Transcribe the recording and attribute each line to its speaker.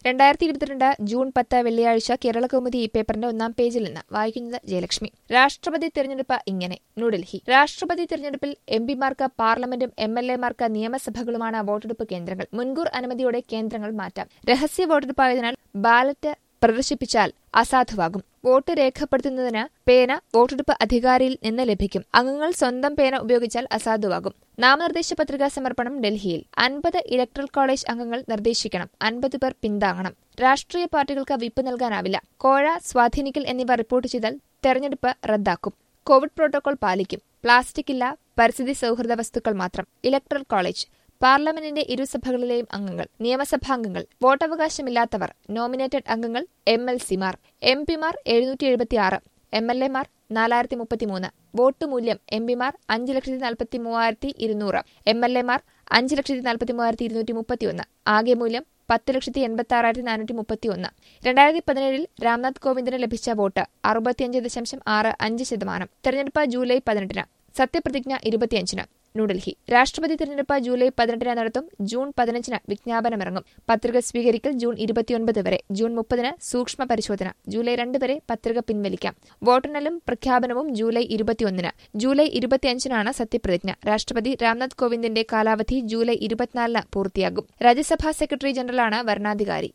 Speaker 1: രണ്ടായിരത്തി ഇരുപത്തിരണ്ട് ജൂൺ പത്ത് വെള്ളിയാഴ്ച കേരളകൗമുദി ഈ പേപ്പറിന്റെ ഒന്നാം പേജിൽ നിന്ന് വായിക്കുന്നത് ജയലക്ഷ്മി രാഷ്ട്രപതി തിരഞ്ഞെടുപ്പ് ഇങ്ങനെ ന്യൂഡൽഹി രാഷ്ട്രപതി തിരഞ്ഞെടുപ്പിൽ എം പിമാർക്ക് പാർലമെന്റും എം എൽ എമാർക്ക് നിയമസഭകളുമാണ് വോട്ടെടുപ്പ് കേന്ദ്രങ്ങൾ മുൻകൂർ അനുമതിയോടെ കേന്ദ്രങ്ങൾ മാറ്റാം രഹസ്യ വോട്ടെടുപ്പായതിനാൽ ബാലറ്റ് പ്രദർശിപ്പിച്ചാൽ അസാധുവാകും വോട്ട് രേഖപ്പെടുത്തുന്നതിന് പേന വോട്ടെടുപ്പ് അധികാരിയിൽ നിന്ന് ലഭിക്കും അംഗങ്ങൾ സ്വന്തം പേന ഉപയോഗിച്ചാൽ അസാധുവാകും നാമനിർദ്ദേശ പത്രികാ സമർപ്പണം ഡൽഹിയിൽ അൻപത് ഇലക്ട്രൽ കോളേജ് അംഗങ്ങൾ നിർദ്ദേശിക്കണം അൻപത് പേർ പിന്താങ്ങണം രാഷ്ട്രീയ പാർട്ടികൾക്ക് വിപ്പ് നൽകാനാവില്ല കോഴ സ്വാധീനിക്കൽ എന്നിവ റിപ്പോർട്ട് ചെയ്താൽ തെരഞ്ഞെടുപ്പ് റദ്ദാക്കും കോവിഡ് പ്രോട്ടോകോൾ പാലിക്കും പ്ലാസ്റ്റിക് ഇല്ല പരിസ്ഥിതി സൌഹൃദ വസ്തുക്കൾ മാത്രം ഇലക്ട്രൽ കോളേജ് പാർലമെന്റിന്റെ ഇരുസഭകളിലെയും അംഗങ്ങൾ നിയമസഭാംഗങ്ങൾ വോട്ടവകാശമില്ലാത്തവർ നോമിനേറ്റഡ് അംഗങ്ങൾ എം എൽ സിമാർ എം പിമാർ എഴുന്നൂറ്റി എഴുപത്തിയാറ് എം എൽ എമാർ നാലായിരത്തി മുപ്പത്തിമൂന്ന് വോട്ട് മൂല്യം എം പിമാർ അഞ്ച് ലക്ഷത്തി നാൽപ്പത്തി മൂവായിരത്തി ഇരുന്നൂറ് എം എൽ എമാർ അഞ്ച് ലക്ഷത്തി നാൽപ്പത്തി മൂവായിരത്തി ഇരുന്നൂറ്റി മുപ്പത്തിയൊന്ന് ആകെ മൂല്യം പത്ത് ലക്ഷത്തി എൺപത്തി ആറായിരത്തി നാനൂറ്റി മുപ്പത്തിയൊന്ന് രണ്ടായിരത്തി പതിനേഴിൽ രാംനാഥ് കോവിന്ദിന് ലഭിച്ച വോട്ട് അറുപത്തിയഞ്ച് ദശാംശം ആറ് അഞ്ച് ശതമാനം തെരഞ്ഞെടുപ്പ് ജൂലൈ പതിനെട്ടിന് സത്യപ്രതിജ്ഞ ഇരുപത്തിയഞ്ചിന് ന്യൂഡൽഹി രാഷ്ട്രപതി തെരഞ്ഞെടുപ്പ് ജൂലൈ പതിനെട്ടിന് നടത്തും ജൂൺ പതിനഞ്ചിന് വിജ്ഞാപനമിറങ്ങും പത്രിക സ്വീകരിക്കൽ ജൂൺ ഇരുപത്തിയൊൻപത് വരെ ജൂൺ മുപ്പതിന് സൂക്ഷ്മ പരിശോധന ജൂലൈ രണ്ട് വരെ പത്രിക പിൻവലിക്കാം വോട്ടെണ്ണലും പ്രഖ്യാപനവും ജൂലൈ ഇരുപത്തിയൊന്നിന് ജൂലൈ ഇരുപത്തിയഞ്ചിനാണ് സത്യപ്രതിജ്ഞ രാഷ്ട്രപതി രാംനാഥ് കോവിന്ദിന്റെ കാലാവധി ജൂലൈ ഇരുപത്തിനാലിന് പൂർത്തിയാകും രാജ്യസഭാ സെക്രട്ടറി ജനറലാണ് വരണാധികാരി